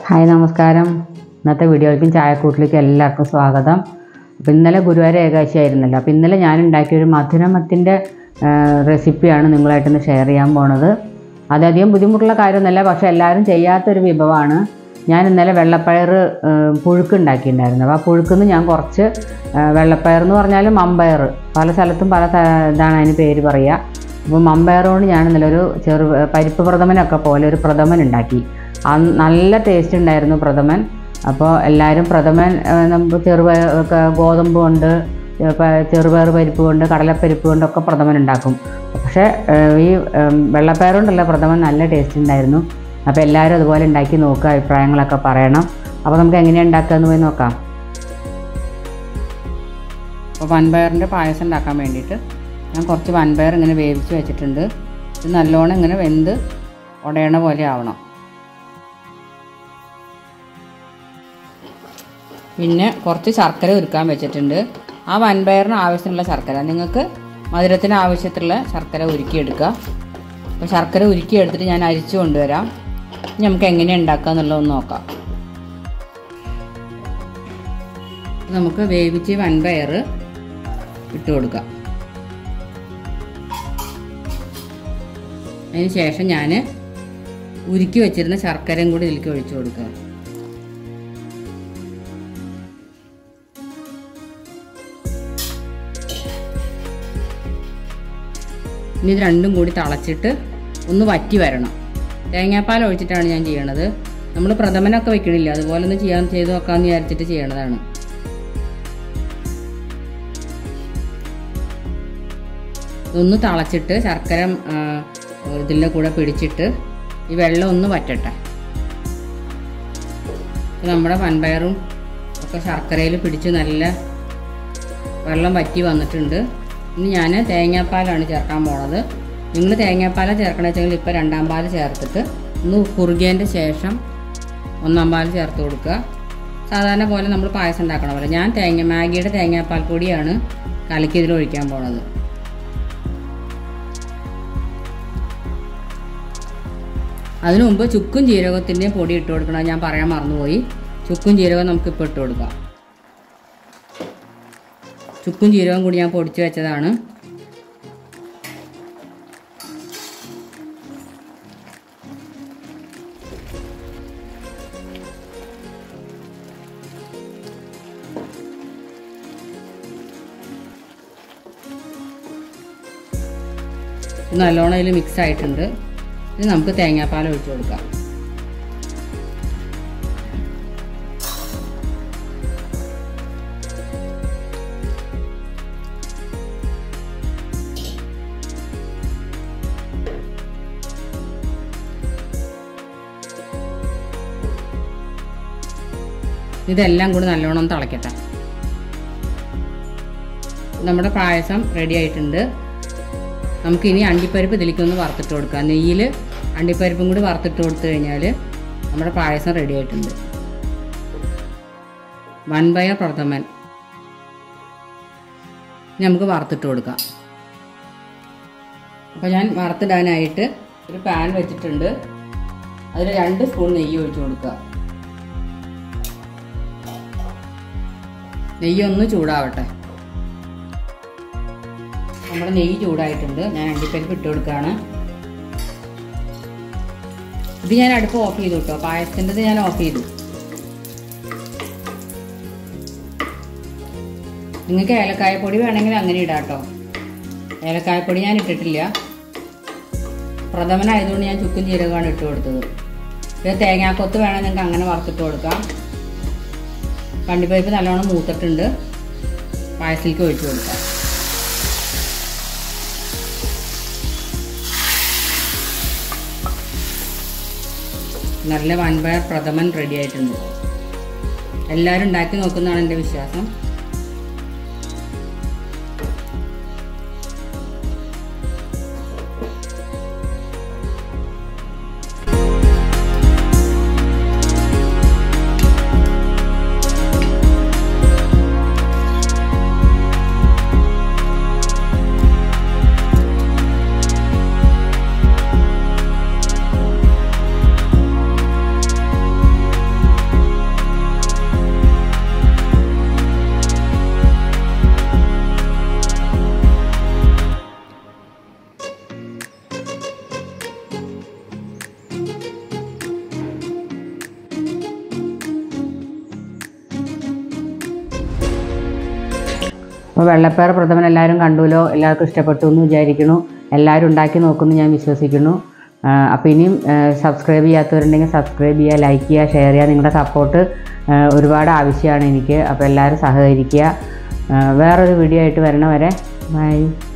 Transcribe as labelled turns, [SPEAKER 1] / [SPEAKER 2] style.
[SPEAKER 1] hi നമസ്കാരം ഇന്നത്തെ വീഡിയോയിലേക്കും ചായക്കൂട്ടിലേക്കും എല്ലാവർക്കും സ്വാഗതം അപ്പോൾ ഇന്നലെ ഗുരുവായൂർ ഏകാശി ആയിരുന്നല്ലോ അപ്പോൾ ഇന്നലെ ഞാൻ ഉണ്ടാക്കിയ ഒരു മധുരമത്തിൻ്റെ റെസിപ്പിയാണ് നിങ്ങളായിട്ടൊന്ന് ഷെയർ ചെയ്യാൻ പോണത് അതധികം ബുദ്ധിമുട്ടുള്ള കാര്യമൊന്നുമല്ല പക്ഷേ എല്ലാവരും ചെയ്യാത്തൊരു വിഭവമാണ് ഞാൻ ഇന്നലെ വെള്ളപ്പയർ പുഴുക്ക് ഉണ്ടാക്കിയിട്ടുണ്ടായിരുന്നു അപ്പോൾ ആ പുഴുക്കുന്ന് ഞാൻ കുറച്ച് ആ, വെള്ളപ്പയർ എന്ന് പറഞ്ഞാൽ മമ്പയർ പല സ്ഥലത്തും പല ത- ഇതാണ് അതിന് പേര് പറയുക അപ്പോൾ മമ്പയർ കൊണ്ട് ഞാൻ ഇന്നലെ ഒരു ചെറു പരിപ്പ് പ്രഥമനൊക്കെ പോലെ ഒരു പ്രഥമൻ ഉണ്ടാക്കി അന്ന് നല്ല ടേസ്റ്റ് ഉണ്ടായിരുന്നു പ്രഥമൻ അപ്പോൾ എല്ലാവരും പ്രഥമൻ ആ, നമുക്ക് ചെറുപയർ ഒക്കെ ഗോതമ്പ് കൊണ്ട് ഏ, പ- ചെറുപയർ പരിപ്പ് കൊണ്ട് കടലപ്പരിപ്പ് കൊണ്ടൊക്കെ പ്രഥമൻ ഉണ്ടാക്കും പക്ഷേ ഏ, ഈ ഏം, വെള്ളപ്പയർ കൊണ്ടുള്ള പ്രഥമൻ നല്ല ടേസ്റ്റ് ഉണ്ടായിരുന്നു അപ്പോൾ എല്ലാവരും അതുപോലെ ഉണ്ടാക്കി നോക്കുക അഭിപ്രായങ്ങളൊക്കെ പറയണം അപ്പോൾ നമുക്ക് എങ്ങനെയാണ് ഉണ്ടാക്കുക എന്ന് പോയി നോക്കാം അപ്പോൾ വൻപയറിൻ്റെ പായസം ഉണ്ടാക്കാൻ വേണ്ടിയിട്ട് ഞാൻ കുറച്ച് വൻപയർ ഇങ്ങനെ വേവിച്ച് വെച്ചിട്ടുണ്ട് ഇത് നല്ലോണം ഇങ്ങനെ വെന്ത് ഉടയണ പോലെ ആവണം പിന്നെ കുറച്ച് ശർക്കര ഉരുക്കാൻ വെച്ചിട്ടുണ്ട് ആ വൻപയറിന് ആവശ്യമുള്ള ശർക്കര നിങ്ങൾക്ക് മധുരത്തിന് ആവശ്യത്തിലുള്ള ശർക്കര ഉരുക്കിയെടുക്കുക അപ്പോൾ ശർക്കര ഉരുക്കി എടുത്തിട്ട് ഞാൻ അരിച്ചു കൊണ്ടുവരാം ഇനി നമുക്ക് എങ്ങനെ ഉണ്ടാക്കുക എന്നുള്ളതൊന്ന് നോക്കാം നമുക്ക് വേവിച്ച് വൻപയർ ഇട്ട് കൊടുക്കാം അതിന് ശേഷം ഞാൻ ഉരുക്കി വെച്ചിരുന്ന ശർക്കരയും കൂടി ഇതിലേക്ക് ഒഴിച്ചു കൊടുക്കുക ഇനി ഇത് രണ്ടും കൂടി തിളച്ചിട്ട് ഒന്ന് വറ്റി വരണം തേങ്ങാപ്പാൽ ഒഴിച്ചിട്ടാണ് ഞാൻ ചെയ്യണത് നമ്മൾ പ്രഥമനൊക്കെ വെക്കണില്ല അതുപോലെ ഒന്ന് ചെയ്യാൻ ചെയ്ത് നോക്കാമെന്ന് വിചാരിച്ചിട്ട് ചെയ്യണതാണ് ഇതൊന്ന് തിളച്ചിട്ട് ശർക്കര ആ, ഇതിൻ്റെ കൂടെ പിടിച്ചിട്ട് ഈ വെള്ളം ഒന്ന് വറ്റട്ടെ ഇപ്പൊ നമ്മുടെ വൻപയറും ഒക്കെ ശർക്കരയിൽ പിടിച്ച് നല്ല വെള്ളം വറ്റി വന്നിട്ടുണ്ട് ഇനി ഞാൻ തേങ്ങാപ്പാലാണ് ചേർക്കാൻ പോണത് നിങ്ങൾ തേങ്ങാപ്പാല ചേർക്കണ വെച്ചെങ്കിൽ ഇപ്പോൾ രണ്ടാം പാൽ ചേർത്തിട്ട് ഒന്ന് കുറുകിയതിൻ്റെ ശേഷം ഒന്നാം പാൽ ചേർത്ത് കൊടുക്കുക സാധാരണ പോലെ നമ്മൾ പായസം ഉണ്ടാക്കണ പോലെ ഞാൻ തേങ്ങ മാഗിയുടെ തേങ്ങാപ്പാൽ പൊടിയാണ് കലക്കി ഇതിൽ ഒഴിക്കാൻ പോണത് അതിനു മുമ്പ് ചുക്കും ജീരകത്തിൻ്റെയും പൊടി ഇട്ട് കൊടുക്കണം ഞാൻ പറയാൻ മറന്നുപോയി ചുക്കും ജീരകം നമുക്ക് ഇപ്പോൾ ഇട്ട് കൊടുക്കാം ചുക്കും ജീരകം കൂടി ഞാൻ പൊടിച്ച് വെച്ചതാണ് ഇത് നല്ലോണം ഇതിൽ മിക്സ് ആയിട്ടുണ്ട് ഇനി നമുക്ക് തേങ്ങാപ്പാൽ ഒഴിച്ചു കൊടുക്കാം ഇതെല്ലാം കൂടി നല്ലോണം തിളയ്ക്കട്ടെ നമ്മുടെ പായസം റെഡി ആയിട്ടുണ്ട് നമുക്കിനി അണ്ടിപ്പരിപ്പ് ഇതിലേക്കൊന്ന് വറുത്തിട്ട് കൊടുക്കാം നെയ്യിൽ അണ്ടിപ്പരിപ്പും കൂടി വറുത്തിട്ട് കൊടുത്തു കഴിഞ്ഞാൽ നമ്മുടെ പായസം റെഡി ആയിട്ടുണ്ട് വൻപയർ പ്രഥമൻ ഇനി നമുക്ക് വറുത്തിട്ട് കൊടുക്കാം അപ്പോൾ ഞാൻ വറുത്തിടാനായിട്ട് ഒരു പാൻ വെച്ചിട്ടുണ്ട് അതിൽ രണ്ട് സ്പൂൺ നെയ്യ് ഒഴിച്ചു കൊടുക്കുക നെയ്യ് ഒന്ന് ചൂടാവട്ടെ നമ്മുടെ നെയ്യ് ചൂടായിട്ടുണ്ട് ഞാൻ അണ്ടിപ്പരിപ്പ് ഇട്ട് കൊടുക്കുകയാണ് ഇത് ഞാൻ അടുപ്പ് ഓഫ് ചെയ്തു കേട്ടോ പായസത്തിൻ്റെത് ഞാൻ ഓഫ് ചെയ്തു നിങ്ങൾക്ക് ഏലക്കായപ്പൊടി വേണമെങ്കിൽ അങ്ങനെ ഇടാം കേട്ടോ ഏലക്കായപ്പൊടി ഞാൻ ഇട്ടിട്ടില്ല പ്രഥമനായതുകൊണ്ട് ഞാൻ ചുക്കും ജീരകമാണ് ഇട്ട് കൊടുത്തത് ഇത് തേങ്ങാക്കൊത്ത് വേണമെങ്കിൽ നിങ്ങൾക്ക് അങ്ങനെ വറുത്തിട്ട് കൊടുക്കാം കണ്ടിപ്പരിപ്പ് നല്ലോണം മൂത്തിട്ടുണ്ട് പായസത്തിലേക്ക് ഒഴിച്ചു കൊടുക്കാം നല്ല വൻപയർ പ്രഥമൻ റെഡി ആയിട്ടുണ്ട് എല്ലാവരും ഉണ്ടാക്കി നോക്കുന്നതാണ് എൻ്റെ വിശ്വാസം അപ്പോൾ വെള്ളപ്പയർ പ്രഥമൻ എല്ലാവരും കണ്ടുല്ലോ എല്ലാവർക്കും ഇഷ്ടപ്പെട്ടു എന്ന് വിചാരിക്കുന്നു എല്ലാവരും ഉണ്ടാക്കി നോക്കുമെന്ന് ഞാൻ വിശ്വസിക്കുന്നു അപ്പോൾ ഇനിയും സബ്സ്ക്രൈബ് ചെയ്യാത്തവരുണ്ടെങ്കിൽ സബ്സ്ക്രൈബ് ചെയ്യുക ലൈക്ക് ചെയ്യുക ഷെയർ ചെയ്യുക നിങ്ങളുടെ സപ്പോർട്ട് ഒരുപാട് ആവശ്യമാണ് എനിക്ക് അപ്പോൾ എല്ലാവരും സഹകരിക്കുക ആ, വേറൊരു വീഡിയോ ആയിട്ട് വരണ വരെ ബൈ